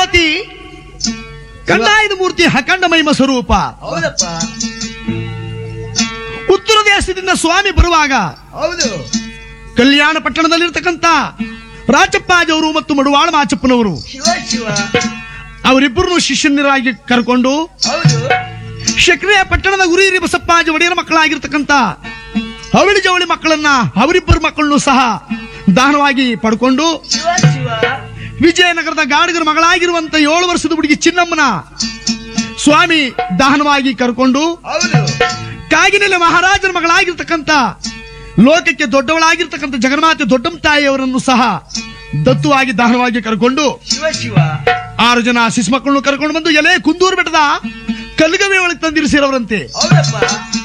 ಜ್ಯೋತಿ ಕಂದಾಯದ ಮೂರ್ತಿ ಅಖಂಡ ಮಹಿಮ ಸ್ವರೂಪ ಹೌದಪ್ಪ ಉತ್ತರ ದೇಶದಿಂದ ಸ್ವಾಮಿ ಬರುವಾಗ ಹೌದು ಕಲ್ಯಾಣ ಪಟ್ಟಣದಲ್ಲಿರ್ತಕ್ಕಂಥ ರಾಚಪ್ಪಾಜವರು ಮತ್ತು ಮಡುವಾಳ ಮಾಚಪ್ಪನವರು ಶಿವ ಶಿವ ಅವರಿಬ್ಬರನ್ನು ಶಿಷ್ಯನರಾಗಿ ಕರ್ಕೊಂಡು ಹೌದು ಶಕ್ರಿಯ ಪಟ್ಟಣದ ಗುರಿ ಬಸಪ್ಪಾಜಿ ಒಡೆಯರ ಮಕ್ಕಳಾಗಿರ್ತಕ್ಕಂಥ ಅವಳಿ ಜವಳಿ ಮಕ್ಕಳನ್ನ ಅವರಿಬ್ಬರು ಮಕ್ಕಳನ್ನು ಸಹ ದಾನವಾಗಿ ಪಡ್ಕೊಂಡು ಶಿವ ಶಿವ ವಿಜಯನಗರದ ಗಾಡಿಗರ ಮಗಳಾಗಿರುವಂತ ಏಳು ವರ್ಷದ ಹುಡುಗಿ ಚಿನ್ನಮ್ಮನ ಸ್ವಾಮಿ ದಾನವಾಗಿ ಕರ್ಕೊಂಡು ಹೌದು ಕಾಗಿನೆಲೆ ಮಹಾರಾಜರ ಮಗಳಾಗಿರ್ತಕ್ಕಂಥ ಲೋಕಕ್ಕೆ ದೊಡ್ಡವಳಾಗಿರ್ತಕ್ಕಂಥ ಜಗನ್ಮಾತೆ ದೊಡ್ಡಮ್ಮ ತಾಯಿಯವರನ್ನು ಸಹ ದತ್ತುವಾಗಿ ದಾನವಾಗಿ ಕರ್ಕೊಂಡು ಶಿವ ಶಿವ ಆರು ಜನ ಶಿಶು ಮಕ್ಕಳನ್ನು ಕರ್ಕೊಂಡು ಬಂದು ಎಲೆ ಕುಂದೂರು ಬೆಟ್ಟದ ಕಲ್ಗವೆ ಒಳಗೆ ತಂದಿರಿಸಿರವರಂತೆ ಹೌದಪ್ಪ